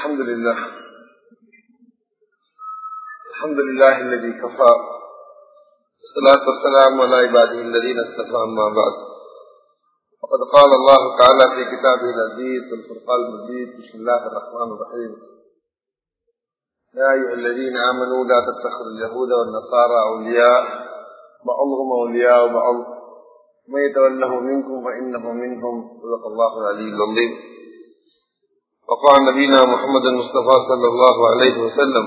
الحمد لله الحمد لله الذي كفى والصلاة والسلام على عباده الذين اصطفى أما بعد وقد قال الله تعالى في كتابه العزيز والفرقان المجيد بسم الله الرحمن الرحيم يا أيها الذين آمنوا لا تتخذوا اليهود والنصارى أولياء بعضهم أولياء بعض من يتوله منكم فإنه منهم صدق الله العلي العظيم وقال نبينا محمد المصطفى صلى الله عليه وسلم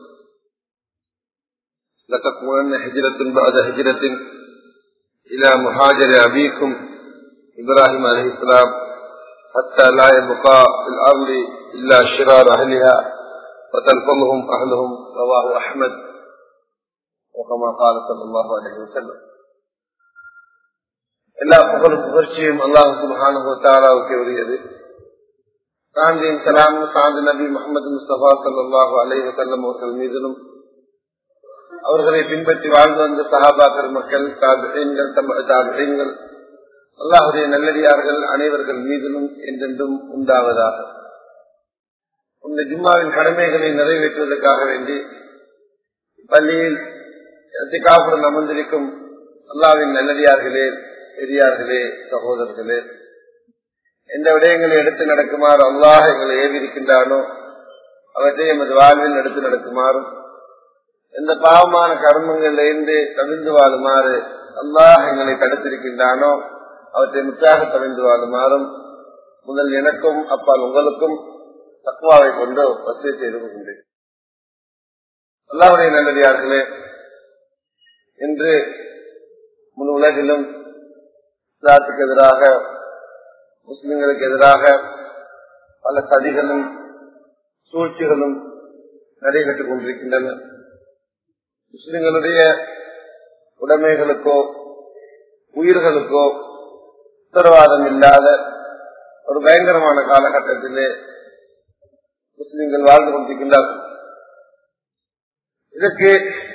لتكونن هجرة بعد هجرة إلى محاجر أبيكم إبراهيم عليه السلام حتى لا يبقى في الأرض إلا شرار أهلها وتلفظهم أهلهم رواه أحمد وكما قال صلى الله عليه وسلم எல்லா புகழும் புகழ்ச்சியும் அல்லாஹ் சுபஹானஹு தஆலாவுக்கு உரியது சாந்தியின் சலாம் சாந்தி நபி முகமது முஸ்தபா சல்லாஹூ அலைஹி வஸல்லம் அவர்கள் மீதிலும் அவர்களை பின்பற்றி வாழ்ந்து வந்த சஹாபா பெருமக்கள் தாபிகள் தாபிகள் அல்லாஹுடைய நல்லடியார்கள் அனைவர்கள் மீதிலும் என்றென்றும் உண்டாவதாக இந்த ஜும்மாவின் கடமைகளை நிறைவேற்றுவதற்காக வேண்டி பள்ளியில் திகாப்புடன் அமர்ந்திருக்கும் அல்லாவின் நல்லடியார்களே பெரியார்களே சகோதரர்களே எந்த விடயங்களை எடுத்து நடக்குமாறு அல்லாஹ் எங்களை ஏவிருக்கின்றானோ அவற்றை எமது வாழ்வில் எடுத்து நடக்குமாறும் எந்த பாவமான கர்மங்களில் இருந்து தவிர்ந்து வாழுமாறு அல்லாஹ் எங்களை தடுத்திருக்கின்றானோ அவற்றை முற்றாக தவிர்ந்து வாழுமாறும் முதல் எனக்கும் அப்பால் உங்களுக்கும் தக்குவாவை கொண்டு வசதி செய்து கொள்கின்றேன் அல்லாவுடைய நல்லடியார்களே இன்று முழு உலகிலும் இஸ்லாத்துக்கு எதிராக முஸ்லிம்களுக்கு எதிராக பல சதிகளும் சூழ்ச்சிகளும் நடைபெற்றுக் கொண்டிருக்கின்றன முஸ்லிம்களுடைய உடைமைகளுக்கோ உயிர்களுக்கோ உத்தரவாதம் இல்லாத ஒரு பயங்கரமான காலகட்டத்திலே முஸ்லிம்கள் வாழ்ந்து கொண்டிருக்கின்றார்கள் இதற்கு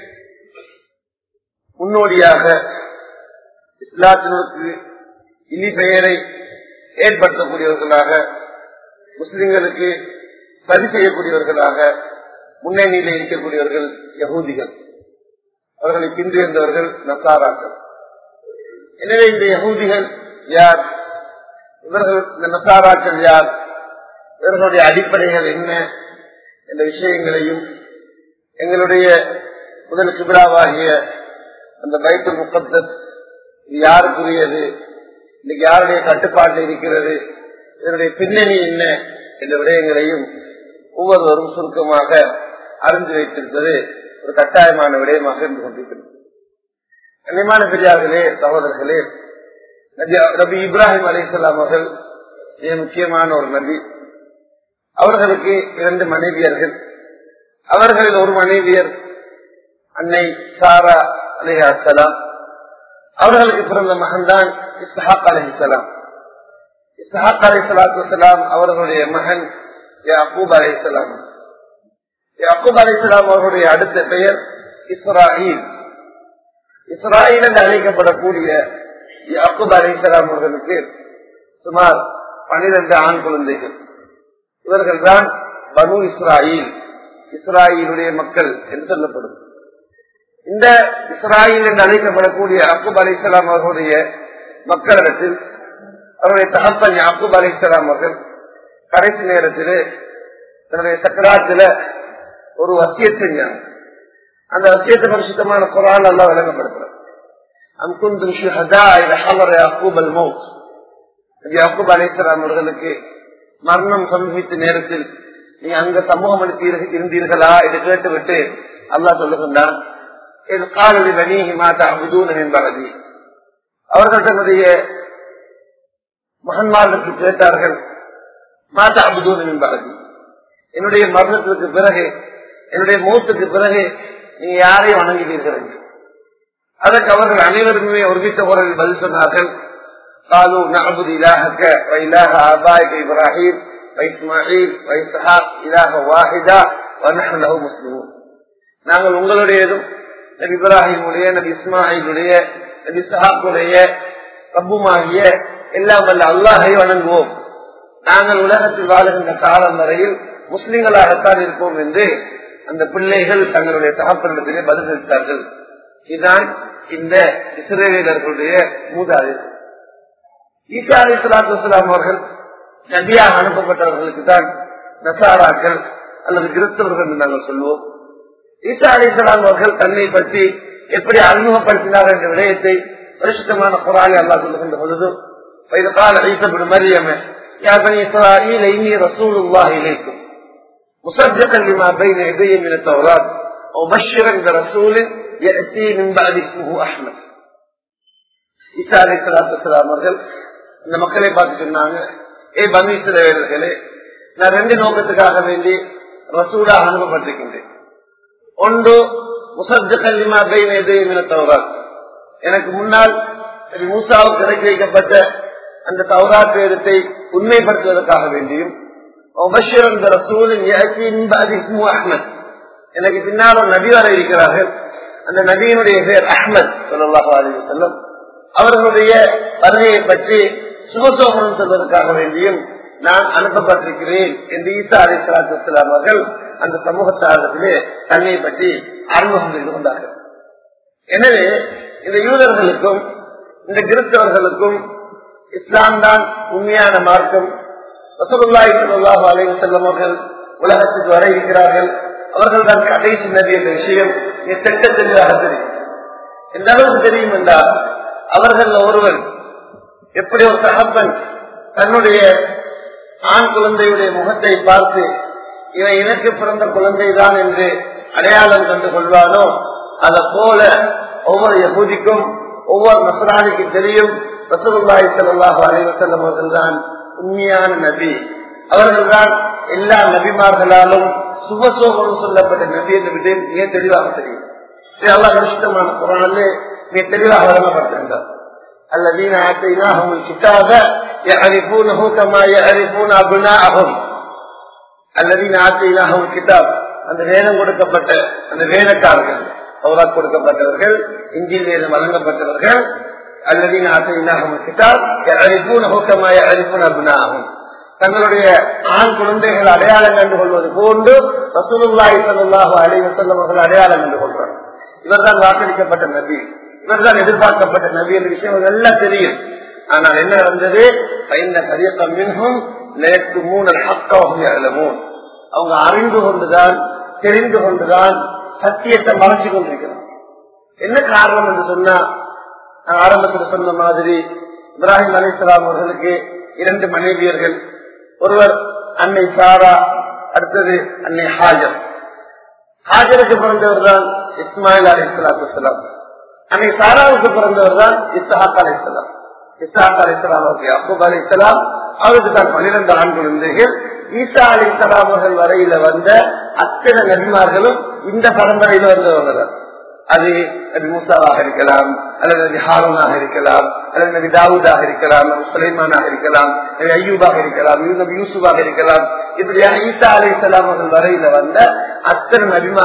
முன்னோடியாக இஸ்லாத்தினருக்கு இனி பெயரை ஏற்படுத்தக்கூடியவர்களாக முஸ்லிம்களுக்கு சரி செய்யக்கூடியவர்களாக முன்னணியில் இருக்கக்கூடியவர்கள் யகூதிகள் அவர்களை பின்தொடர்ந்தவர்கள் நசாராக்கள் எனவே இந்த யகூதிகள் யார் இவர்கள் இந்த நசாராக்கள் யார் இவர்களுடைய அடிப்படைகள் என்ன என்ற விஷயங்களையும் எங்களுடைய முதல் கிபிராவாகிய அந்த பைத்தல் முக்கத்தஸ் இது யாருக்குரியது இன்னைக்கு யாருடைய கட்டுப்பாட்டில் இருக்கிறது இதனுடைய பின்னணி என்ன என்ற விடயங்களையும் ஒவ்வொருவரும் சுருக்கமாக அறிந்து வைத்திருப்பது ஒரு கட்டாயமான விடயமாக இருந்து கொண்டிருக்கிறது கண்ணியமான பெரியார்களே சகோதரர்களே நபி இப்ராஹிம் அலிசல்லாம் அவர்கள் மிக முக்கியமான ஒரு நபி அவர்களுக்கு இரண்டு மனைவியர்கள் அவர்களில் ஒரு மனைவியர் அன்னை சாரா அலிஹலாம் அவர்களுக்கு பிறந்த மகன்தான் இஸ்ஹாக் அலிசலாம் இஸ்ஹாக் அலி சலாத்து வலாம் அவர்களுடைய மகன் யாக்கூப் அலி இஸ்லாம் யாக்கூப் அலி இஸ்லாம் அவர்களுடைய அடுத்த பெயர் இஸ்ராயில் இஸ்ராயில் என்று அழைக்கப்படக்கூடிய யாக்கூப் அலி இஸ்லாம் அவர்களுக்கு சுமார் பனிரெண்டு ஆண் குழந்தைகள் இவர்கள் தான் பனு இஸ்ராயில் இஸ்ராயிலுடைய மக்கள் என்று சொல்லப்படும் இந்த இஸ்ராயில் என்று அழைக்கப்படக்கூடிய அக்குப் அலி இஸ்லாம் அவர்களுடைய மக்களிடத்தில் அவருடைய தகப்பன் யாக்கூப் அலி இஸ்லாம் அவர்கள் கடைசி நேரத்தில் தன்னுடைய சக்கராத்துல ஒரு வசிய செஞ்சாங்க அந்த வசியத்தை பரிசுத்தமான குரான் எல்லாம் விளங்கப்படுத்துறார் அம்குந்து ஷுஹதா இல ஹவர யாக்கூப் அல் மௌத் யாக்கூப் அலி இஸ்லாம் அவர்களுக்கு மரணம் சமீபித்த நேரத்தில் நீ அங்க சமூகம் அளித்து இருந்தீர்களா என்று கேட்டுவிட்டு அல்லாஹ் சொல்லுகின்றான் அவர்கள் தன்னுடைய மகன்மார்களுக்கு கேட்டார்கள் மாதா அபுதூன் என்பார்கள் என்னுடைய மரணத்திற்கு பிறகு என்னுடைய மூத்துக்கு பிறகு நீங்க யாரை வணங்குவீர்கள் அதற்கு அவர்கள் அனைவருமே ஒருமித்த குரலில் பதில் சொன்னார்கள் قالوا نعبد إلهك وإله آبائك إبراهيم وإسماعيل وإسحاق إله واحدا ونحن له مسلمون நாங்கள் உங்களுடையதும் நபி இப்ராஹிமுடைய நபி இஸ்மாயிலுடைய நபி சஹாக்குடைய ரப்புமாகிய எல்லாம் வல்ல அல்லாஹை வணங்குவோம் நாங்கள் உலகத்தில் வாழுகின்ற காலம் வரையில் முஸ்லிம்களாகத்தான் இருப்போம் என்று அந்த பிள்ளைகள் தங்களுடைய தகப்பனிடத்திலே பதிலளித்தார்கள் இதுதான் இந்த இஸ்ரேலர்களுடைய மூதாது ஈசா அலி சலாத்து வலாம் அவர்கள் நபியாக அனுப்பப்பட்டவர்களுக்கு தான் நசாராக்கள் அல்லது கிறிஸ்தவர்கள் என்று நாங்கள் சொல்வோம் ஈசா அலி சலாம் அவர்கள் தன்னை பற்றி எப்படி அறிமுகப்படுத்தினார் என்ற விடயத்தை பரிசுத்தமான குரானை அல்லா சொல்லுகின்ற பொழுது وإذ قال عيسى بن مريم يا بني إسرائيل إني رسول الله إليكم مصدقا لما بين يدي من التوراة ومبشرا برسول يأتي من بعد اسمه أحمد ஈசா அலி சலாத்து அவர்கள் இந்த மக்களை பார்த்து சொன்னாங்க ஏ பனு இஸ்ரேலர்களே நான் ரெண்டு நோக்கத்துக்காக வேண்டி ரசூலாக அனுப்பப்பட்டிருக்கின்றேன் ஒன்று முசத்துமா தௌராத் எனக்கு முன்னால் மூசாவுக்கு இறக்கி வைக்கப்பட்ட அந்த தௌராத் வேதத்தை உண்மைப்படுத்துவதற்காக வேண்டியும் எனக்கு பின்னால் ஒரு நபி வர இருக்கிறார்கள் அந்த நபியினுடைய பேர் அஹ்மத் சொல்லாஹு அலி செல்லம் அவர்களுடைய வருகையை பற்றி சுகசோகனம் சொல்வதற்காக வேண்டியும் நான் அனுப்பப்பட்டிருக்கிறேன் என்று ஈசா அலி சலாத்து அவர்கள் அந்த சமூகத்தாரத்திலே தன்னை பற்றி அறிமுகம் செய்து கொண்டார்கள் எனவே இந்த யூதர்களுக்கும் இந்த கிறிஸ்தவர்களுக்கும் இஸ்லாம் தான் உண்மையான மார்க்கம் வசூல்லாய் சொல்லாஹு அலைவு செல்லம் அவர்கள் உலகத்துக்கு வர இருக்கிறார்கள் அவர்கள் தான் கடைசி நதி என்ற விஷயம் திட்ட தெளிவாக தெரியும் எந்த அளவுக்கு தெரியும் என்றால் அவர்கள் ஒருவன் எப்படி ஒரு தகப்பன் தன்னுடைய ஆண் குழந்தையுடைய முகத்தை பார்த்து இவன் எனக்கு பிறந்த குழந்தைதான் என்று அடையாளம் கண்டு கொள்வானோ அதை போல ஒவ்வொரு யகுதிக்கும் ஒவ்வொரு நசராணிக்கு தெரியும் ரசூல்லாய் சல்லாஹு அலைவசல்லம் அவர்கள் தான் உண்மையான நபி அவர்கள் தான் எல்லா நபிமார்களாலும் சுபசோகம் சொல்லப்பட்ட நபி என்ற விடயம் மிக தெளிவாக தெரியும் எல்லா கஷ்டமான குரானிலே மிக தெளிவாக வழங்கப்பட்டிருந்தார் الذين آتيناهم الكتاب يعرفونه كما يعرفون أبناءهم الذين آتيناهم الكتاب அந்த வேதம் கொடுக்கப்பட்ட அந்த வேதக்காரர்கள் அவரால் கொடுக்கப்பட்டவர்கள் இஞ்சில் வேதம் வழங்கப்பட்டவர்கள் அல்லது தங்களுடைய ஆண் குழந்தைகள் அடையாளம் கண்டு கொள்வது போன்று ரசூலுல்லாஹி சல்லாஹு அலிவசல்லம் அவர்கள் அடையாளம் கண்டு கொள்றார் இவர்தான் வாக்களிக்கப்பட்ட நபி இவர்தான் எதிர்பார்க்கப்பட்ட நபி என்ற விஷயம் எல்லாம் தெரியும் ஆனால் என்ன நடந்தது ஐந்த கரியக்கம் மின்கும் நேற்று மூணு ஹக்காவும் எழுதவும் அவங்க அறிந்து கொண்டுதான் தெரிந்து கொண்டுதான் சத்தியத்தை மறைச்சு கொண்டிருக்கிறார் என்ன காரணம் என்று சொன்னா நான் ஆரம்பத்தில் சொன்ன மாதிரி இப்ராஹிம் அலிஸ்லாம் அவர்களுக்கு இரண்டு மனைவியர்கள் ஒருவர் அன்னை சாரா அடுத்தது அன்னை ஹாஜர் ஹாஜருக்கு பிறந்தவர் தான் இஸ்மாயில் அலி இஸ்லாத்துலாம் அன்னை சாராவுக்கு பிறந்தவர் தான் இஸ்ஹாக் அலி இஸ்லாம் இஸ்ஹாக் அலி இஸ்லாம் அவருக்கு அபூப் அலி இஸ்லாம் அவருக்கு தான் பன்னிரண்டு ஆண் குழந்தைகள் ஈசா அலி இஸ்லாம் அவர்கள் வரையில வந்த அத்தனை நபிமார்களும் இந்த பரம்பரையில வந்தவங்க தான் அது நபி மூசாவாக இருக்கலாம் அல்லது நபி ஹாரூனாக இருக்கலாம் அல்லது நபி தாவூதாக இருக்கலாம் நபி சுலைமானாக இருக்கலாம் நபி ஐயூபாக இருக்கலாம் நபி யூசுஃபாக இருக்கலாம் இப்படியாக ஈசா அலி இஸ்லாம் அவர்கள் வரையில வந்த அத்தனை நபிமா